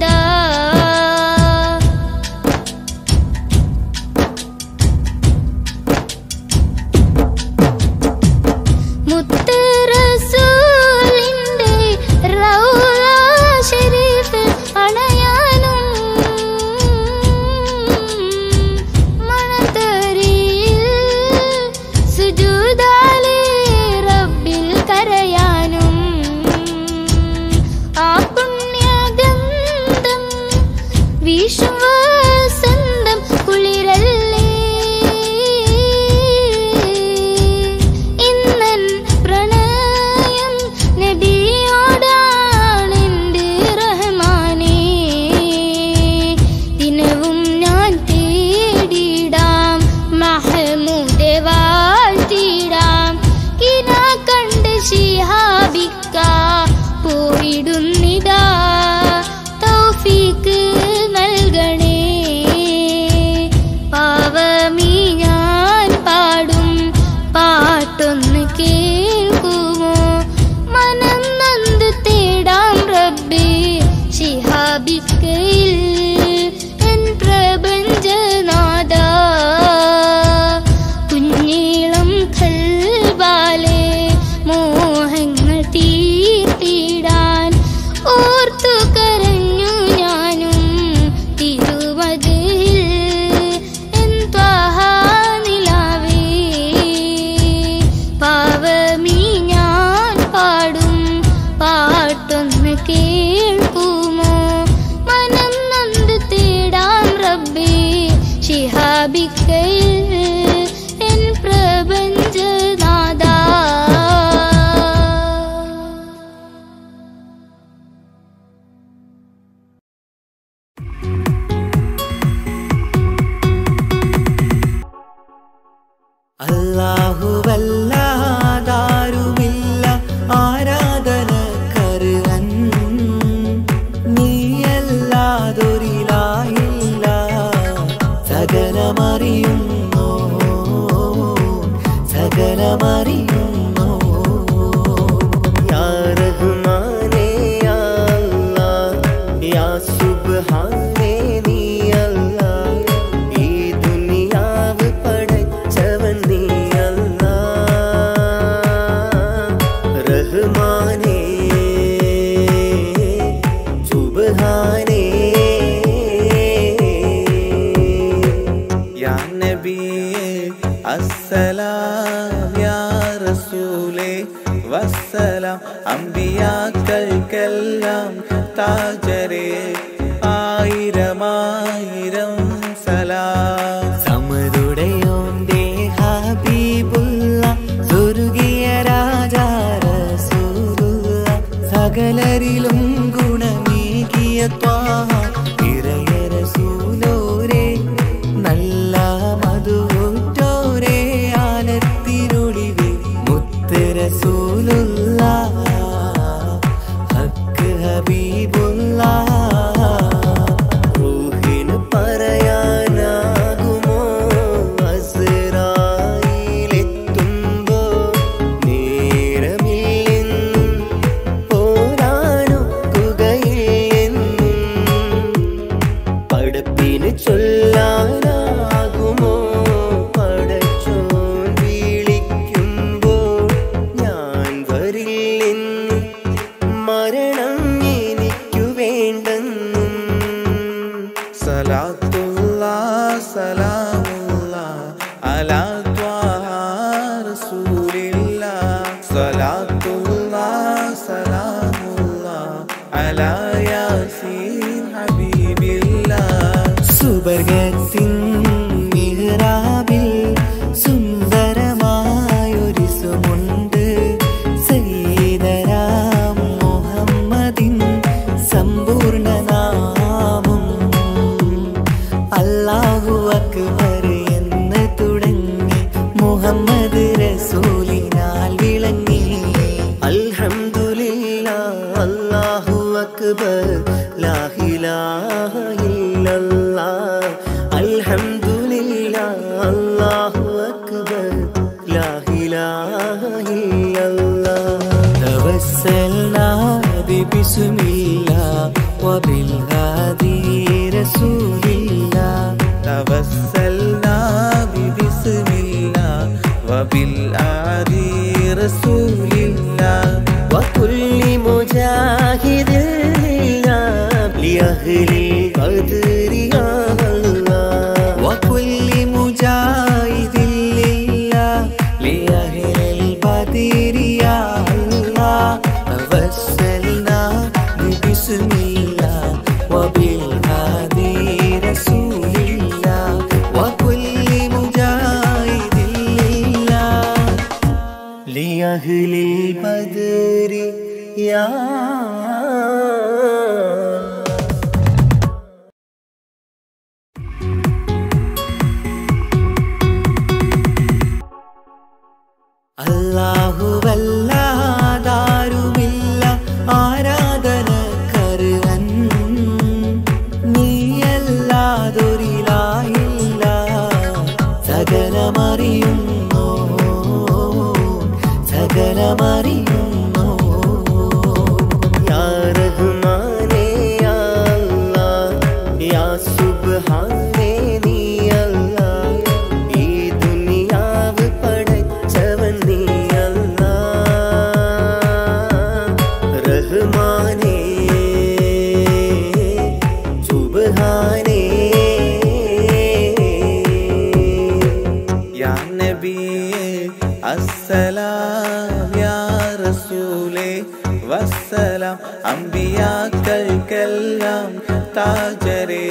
മുത്ത് റസൂലിന്റെ റൗള ശരീഫിൽ അണയാനും മണത്തരിയിൽ സുജൂദാലെ റബ്ബിൽ കരയാനും ആ പുണ്യഗന്ധം വിശ്വസന്തം കുളിരല്ലേ ഇന്നൻ പ്രണയം നബിയോടാണെന്റെ റഹ്മാനേ ദിനവും ഞാൻ തേടിടാം മഹമൂദെ വാഴ്ത്തിടാം കിന കണ്ട് ശിഹാബിക്ക പോയിടുന്നിതാ തൗഫീക്ക് നൽകണേ അസ്സലാം യാ റസൂലേ വസ്സലാം അമ്പിയാക്കൾക്കെല്ലാം താജരേ ആയിരമായിരം സലാം സമരുടയോന്റെ ഹബീബുള്ള സ്വർഗീയ രാജാ റസൂലുള്ള സകലരിലും ഗുണമേകിയ ത്വാഹ ഇറയ റസൂലോരേ നല്ല മധുറ്റോരേ ആലത്തിനൊളിവേ മുത്ത് റസൂലുള്ള ഹക്ക് ഹബീബുള്ള റൂഹിന് പറയാനാകുമോ അസ്രായിലെത്തുമ്പോ നേരമില്ലെന്നും പോരാനൊക്കുകയില്ലെന്നും പടപ്പിന് ചൊല്ലാനാകുമോ പടച്ചോൻ വിളിക്കുമ്പോൾ ഞാൻ വരില്ലെന്ന് മരണം എനിക്കു വേണ്ടെന്നും സലാത്തുള്ള സലാമുള്ള അലാ ത്വാഹ റസൂലില്ല സലാത്തുള്ള സലാമുള്ള അലാ യാസീൻ ഹബീബില്ല സുബർഗത്തിൻ മിഹ്റാബിൽ സുന്ദരമായൊരു സുമുണ്ട് സയ്യിദരാം മുഹമ്മദിൻ സമ്പൂർണ്ണ നാമം അല്ലാഹു അക്ബർ എന്ന് തുടങ്ങി മുഹമ്മദ് റസൂലിനാൽ വിളങ്ങി അൽഹംദുലില്ല അല്ലാഹു അക്ബർ ലാ ഇലാഹ ഇല്ലല്ലാഹ് അൽഹംദുലില്ല അല്ലാഹു അക്ബർ ലാ ഇലാഹ ഇല്ലല്ലാഹ് توسلنا ببسم الله وبالهادي رسول الله توسلنا ببسم الله وبالآدي رسول الله وكل مجاهد لله لأهل القدر يا الله وكل مجاهد لله لأهل البدر يا الله توسلنا ببسم الله وبالهادي رسول الله وكل مجاهد لله لأهل البدر يا അല്ലാഹുവല്ലാതാരുമില്ല ആരാധനക്കരുവൻ നീയല്ലാതൊരിലായില്ല സകലമറിയുന്നു സകലമറിയുന്നു യാ റഹ്മാനേ യാ അല്ലാഹ്, യാ സുബ്ഹാനേ നീ അല്ലാഹ്. ഈ ദുനിയാവ് പടച്ചവൻ നീ അല്ലാഹ്. റഹ്മാനേ സുബ്ഹാനേ യാ നബിയേ അസ്സലാം യാ റസൂലേ വസ്സലാം അമ്പിയാക്കൾക്കെല്ലാം താജരേ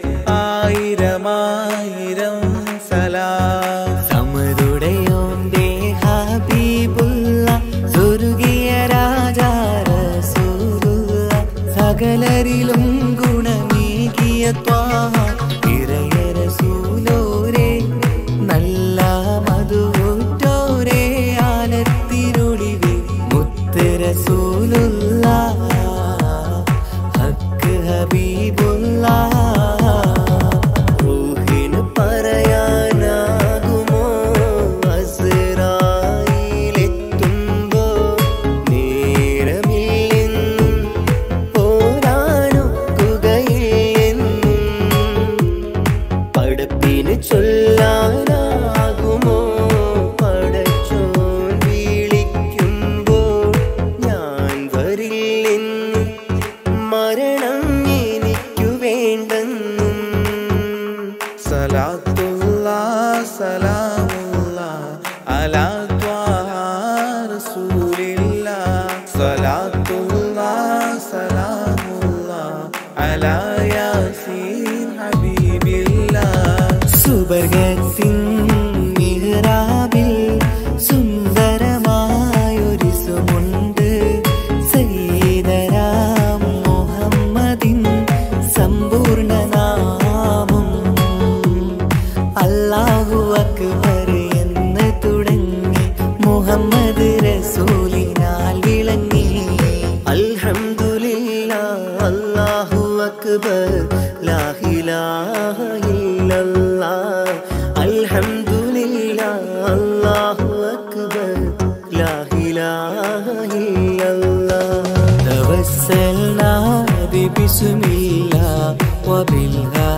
ആയിരമായിരം സലാം സമരുടയോന്റെ ഹബീബുള്ള സ്വർഗീയ രാജാ റസൂലുള്ള സകലരിലും ഗുണമേകിയ ത്വാഹ ഇറയ റസൂലോരേ നല്ല മധുറ്റോരേ ആലത്തിനൊളിവേ മുത്ത് റസൂലുള്ള ഹക്ക് ഹബീബുള്ള റൂഹിന് പറയാനാകുമോ അസ്രായിലെത്തുമ്പോ നേരമില്ലെന്നും പോരാനൊക്കുകയില്ലെന്നും പടപ്പിന് ചൊല്ലാനാകുമോ പടച്ചോൻ വിളിക്കുമ്പോൾ ഞാൻ വരില്ലെന്ന് മരണം എനിക്കു വേണ്ടെന്നും സലാത്തുള്ള സലാമുള്ള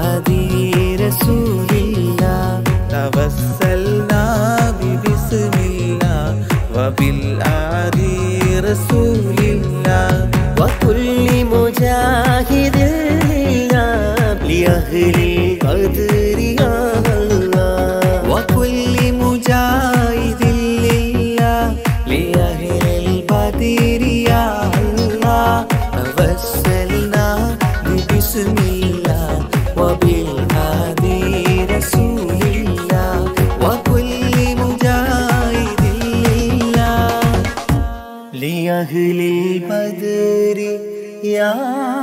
وبالهادي رسول الله توسلنا ببسم الله وبالآدي رسول الله وكل مجاهد لله لأهل القدر يا الله وكل مجاهد لله لأهل البدر يا الله توسلنا ببسم الله وبالهادي رسول الله وكل مجاهد لله لأهل البدر يا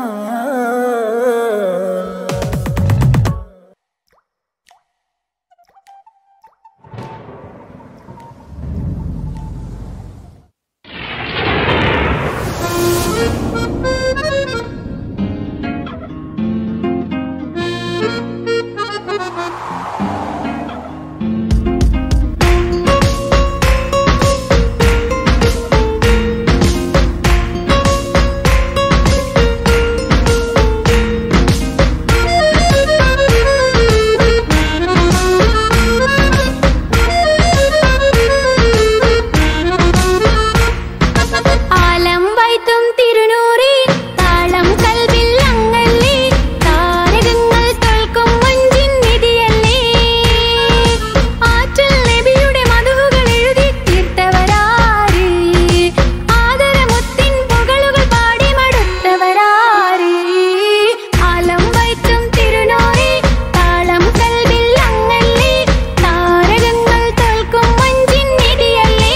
ആലം വൈത്തും തിരുനൂറി താളം കൽവിൽ അങ്ങല്ലേ താരകങ്ങൾ തോൽക്കും മഞ്ചിൻ നിധിയല്ലേ ആറ്റൽ നബിയുടെ മധുകൾ എഴുതി തീർത്തവരാര് ആദരമുത്തിൻ പുകളുകൾ പാടി മടുത്തവരാര് ആലം വൈത്തും തിരുനൂറി താളം കൽവിൽ അങ്ങല്ലേ താരകങ്ങൾ തോൽക്കും മഞ്ചിൻ നിധിയല്ലേ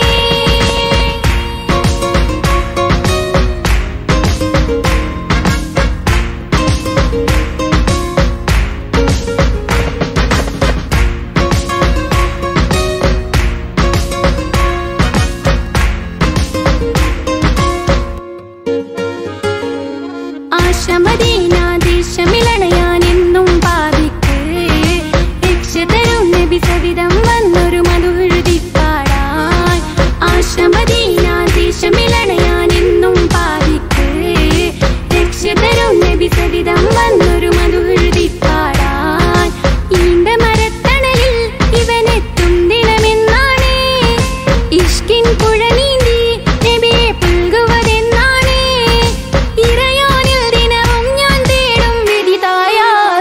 ആശമദീനാദേശമിളണയാൻ എന്നും പാപിക്ക് രക്ഷ തരും നബി സവിധം വന്നൊരു മധുഹൃതി പാടാൻ ആശമദീനാദേശമിളണയാൻ എന്നും പാപിക്ക് രക്ഷ തരും നബി സവിധം വന്നൊരു മധുഹൃതി പാടാൻ ഈണ്ട മരത്തണലിൽ ഇവനെത്തും ദിനമെന്നാണ് ഇഷ്കിൻ പുഴ നീന്തി നബിയെ പുൽകുവതെന്നാണ് ഇറയോനിൽ ദിനവും ഞാൻ തേടും വിധിതായ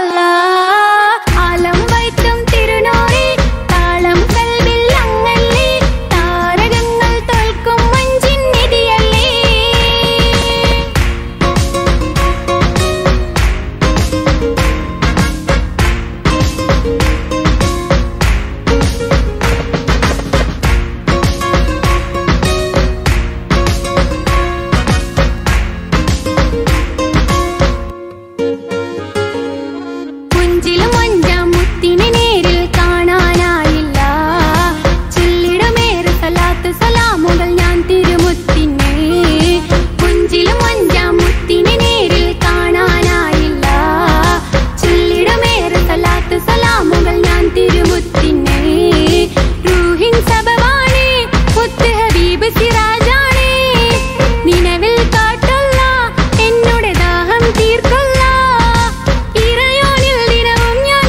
ആലം വൈത്തും തിരുനോറി താളം കൽവിൽ അങ്ങല്ലേ താരകങ്ങൾ തോൽക്കും മഞ്ചിൻ നിധിയല്ലേ കുഞ്ചിലും അഞ്ചാം മുത്തിനെ നേരിൽ കാണാനായില്ല ചൊല്ലിടമേറെ സലാത്ത് സലാമുകൾ ഞാൻ തിരുമുത്തിനെ കുഞ്ചിലും അഞ്ചാം മുത്തിനെ നേരിൽ കാണാനായില്ല ചൊല്ലിടമേറെ സലാത്ത് സലാമുകൾ ഞാൻ തിരുമുത്തിനെ റൂഹിൻ സബവാണ് മുത്ത് ഹബീബ് സിറാജാണ് നിലവിൽ കാട്ടല്ല എന്നോട് ദാഹം തീർക്കല്ല ഇറയോനിൽ ദിനവും ഞാൻ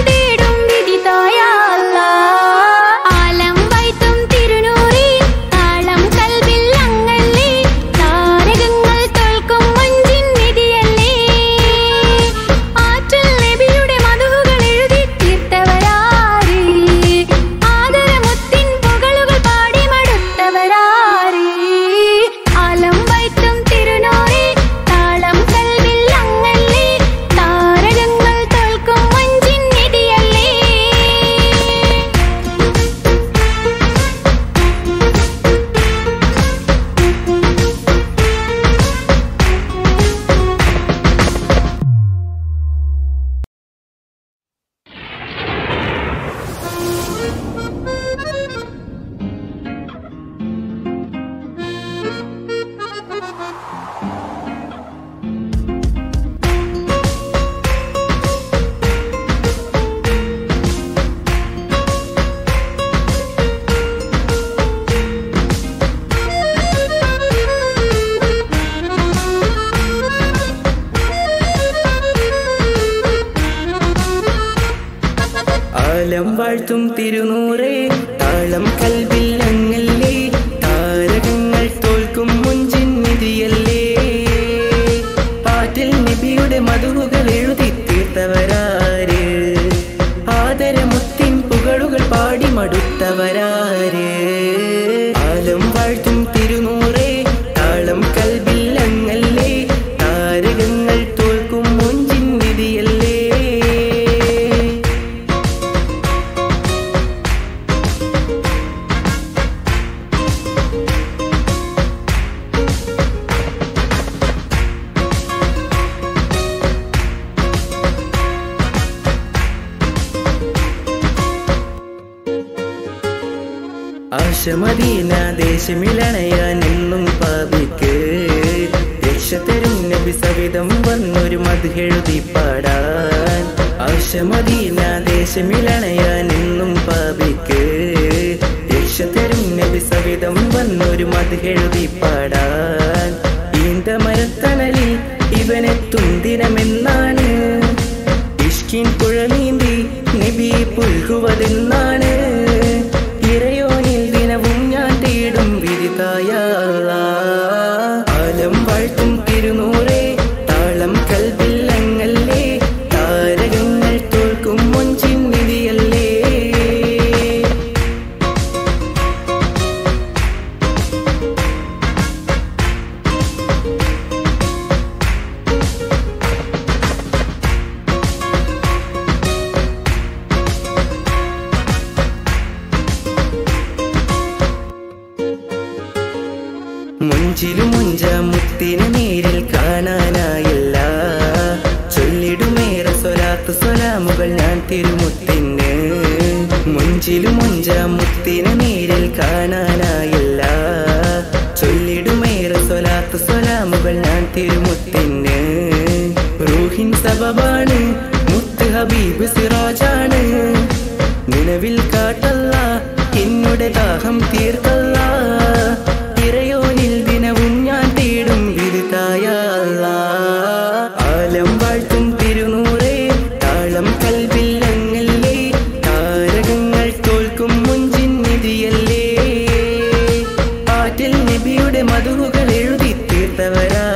ആലം വാഴ്ത്തും തിരുനൂറേ താളം കൽവിൽ അങ്ങല്ലേ താരകങ്ങൾ തോൽക്കും മുഞ്ചിൻ നിധിയല്ലേ പാറ്റിൽ നബിയുടെ മധുവുകൾ എഴുതി തീർത്തവരാര് ആദരമുത്തിൻ പുകളുകൾ പാടി മടുത്തവരാര് ആലം വാഴ്ത്തും തിരുനൂറേ താളം കൽവിൽ അങ്ങല്ലേ താരകങ്ങൾ തോൽക്കും മുഞ്ചിൻ നിധിയല്ലേ ആശമദീന ദേശമിളണയാൻ എന്നും പാപിക്ക് രക്ഷ തരും നബി സവിധം വന്നൊരു മധുഹെഴുതി പാടാൻ ആശമദീന ദേശമിളണയാൻ എന്നും പാപിക്ക് രക്ഷ തരും നബി സവിധം വന്നൊരു മധുഹെഴുതി പാടാൻ ഈന്ത മരത്തണലിൽ ഇവനെത്തും ദിനമെന്നാണ് ഇഷ്കിൻ പുഴ നീന്തി നബി പുൽകുവതെന്നാണ് ഇറയോനിൽ ദിനവും ഞാൻ തേടും വിരിതായ ആലം വാഴ്ത്തും തിരുനൂറേ താളം കൽവില്ലങ്ങല്ലേ താരകങ്ങൾ തോൽക്കും മുഞ്ചിൻ നിധിയല്ലേ മുഞ്ചിലും മുഞ്ച മുത്തിനെ നേരിൽ കാണാനായില്ല ചൊല്ലിടുമേറെ സ്വലാത്ത് സ്വലാമുകൾ ഞാൻ തിരുമുത്തിന് മുഞ്ചിലും മുഞ്ച മുത്തിനെ നേരിൽ കാണാനായില്ല ചൊല്ലിടുമേറെ സ്വലാത്ത് സ്വലാമുകൾ ഞാൻ തിരുമുത്തിന് റൂഹിൻ സബബാണ് മുത്ത് ഹബീബ് സിറാജാണ് നിലവിൽ കാട്ടല്ല എന്നുടെ ദാഹം തീർക്കല്ല ഇറയോനിൽ ദിനവും ഞാൻ തേടും വിരുതായ ആലം വാഴ്ത്തും തിരുനൂറേ താളം കൽവില്ലങ്ങല്ലേ താരകങ്ങൾ തോൽക്കും മുഞ്ചിൻ നിധിയല്ലേ ആറ്റിൽ നബിയുടെ മധുവുകൾ എഴുതി തീർത്തവരാ